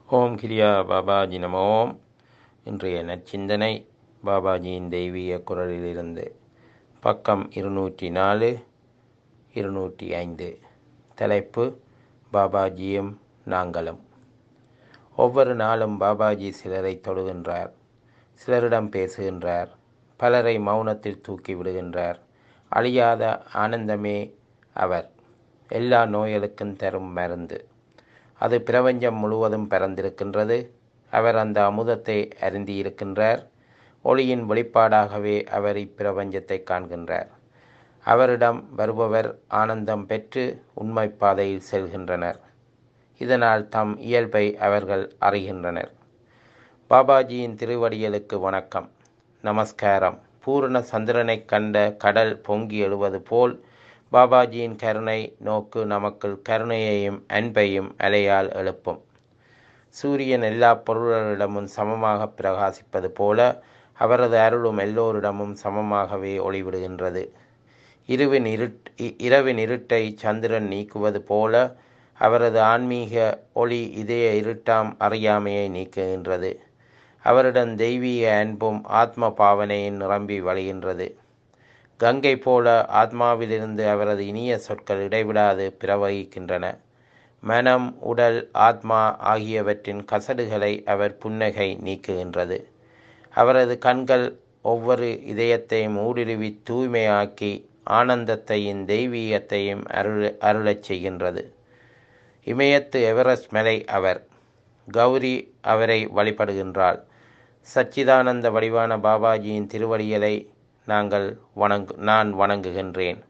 ஓம் கிரியா பாபாஜி நம ஓம் இன்றைய நற்சிந்தனை பாபாஜியின் தெய்வீக குரலிலிருந்து பக்கம் இருநூற்றி நாலு இருநூற்றி ஐந்து தலைப்பு பாபாஜியும் நாங்களும் ஒவ்வொரு நாளும் பாபாஜி சிலரை தொடுகின்றார் சிலரிடம் பேசுகின்றார் பலரை மௌனத்தில் தூக்கி விடுகின்றார் அழியாத ஆனந்தமே அவர் எல்லா நோய்களுக்கும் தரும் மருந்து அது பிரபஞ்சம் முழுவதும் பரந்திருக்கின்றது அவர் அந்த அமுதத்தை அருந்தியிருக்கின்றார் ஒளியின் வெளிப்பாடாகவே அவர் இப்பிரபஞ்சத்தை காண்கின்றார் அவரிடம் வருபவர் ஆனந்தம் பெற்று உண்மை பாதையில் செல்கின்றனர் இதனால் தம் இயல்பை அவர்கள் அறிகின்றனர் பாபாஜியின் திருவடிகளுக்கு வணக்கம் நமஸ்காரம் பூரண சந்திரனைக் கண்ட கடல் பொங்கி எழுவது போல் பாபாஜியின் கருணை நோக்கு நமக்குள் கருணையையும் அன்பையும் அலையால் எழுப்பும் சூரியன் எல்லா பொருள்களிடமும் சமமாக பிரகாசிப்பது போல அவரது அருளும் எல்லோரிடமும் சமமாகவே ஒளிவிடுகின்றது இருவின் இருட் இரவின் இருட்டை சந்திரன் நீக்குவது போல அவரது ஆன்மீக ஒளி இதய இருட்டாம் அறியாமையை நீக்குகின்றது அவரிடம் தெய்வீக அன்பும் ஆத்ம பாவனையும் நிரம்பி வழிகின்றது கங்கை போல ஆத்மாவிலிருந்து அவரது இனிய சொற்கள் இடைவிடாது பிரவகிக்கின்றன மனம் உடல் ஆத்மா ஆகியவற்றின் கசடுகளை அவர் புன்னகை நீக்குகின்றது அவரது கண்கள் ஒவ்வொரு இதயத்தையும் ஊடுருவி தூய்மையாக்கி ஆனந்தத்தையும் தெய்வீகத்தையும் அருள் அருளச் செய்கின்றது இமயத்து எவரெஸ்ட் மலை அவர் கௌரி அவரை வழிபடுகின்றாள் சச்சிதானந்த வடிவான பாபாஜியின் திருவடிகளை நாங்கள் வணங்கு நான் வணங்குகின்றேன்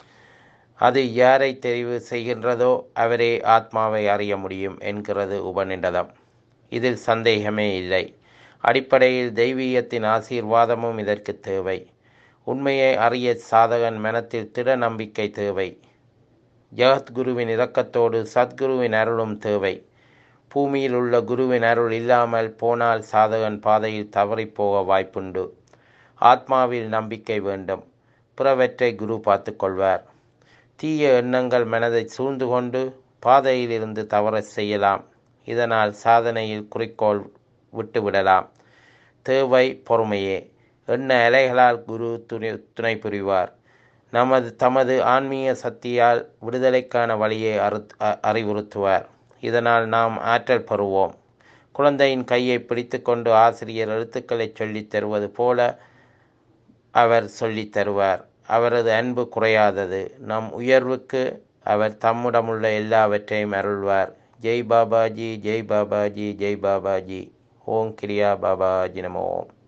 அது யாரை தெரிவு செய்கின்றதோ அவரே ஆத்மாவை அறிய முடியும் என்கிறது உபநிடதம் இதில் சந்தேகமே இல்லை அடிப்படையில் தெய்வீகத்தின் ஆசீர்வாதமும் இதற்கு தேவை உண்மையை அறிய சாதகன் மனத்தில் திட நம்பிக்கை தேவை ஜகத்குருவின் இரக்கத்தோடு சத்குருவின் அருளும் தேவை பூமியில் உள்ள குருவின் அருள் இல்லாமல் போனால் சாதகன் பாதையில் தவறிப்போக வாய்ப்புண்டு ஆத்மாவில் நம்பிக்கை வேண்டும் பிறவற்றை குரு பார்த்து கொள்வார் தீய எண்ணங்கள் மனதை சூழ்ந்து கொண்டு பாதையில் இருந்து தவற செய்யலாம் இதனால் சாதனையில் குறிக்கோள் விட்டுவிடலாம் தேவை பொறுமையே எண்ண அலைகளால் குரு துணை துணை புரிவார் நமது தமது ஆன்மீக சக்தியால் விடுதலைக்கான வழியை அறு அறிவுறுத்துவார் இதனால் நாம் ஆற்றல் பெறுவோம் குழந்தையின் கையை பிடித்து கொண்டு ஆசிரியர் எழுத்துக்களை சொல்லித் தருவது போல அவர் சொல்லித் தருவார் அவரது அன்பு குறையாதது நம் உயர்வுக்கு அவர் தம்முடமுள்ள எல்லாவற்றையும் அருள்வார் ஜெய் பாபாஜி ஜெய் பாபாஜி ஜெய் பாபாஜி ஓம் கிரியா பாபாஜி நம ஓம்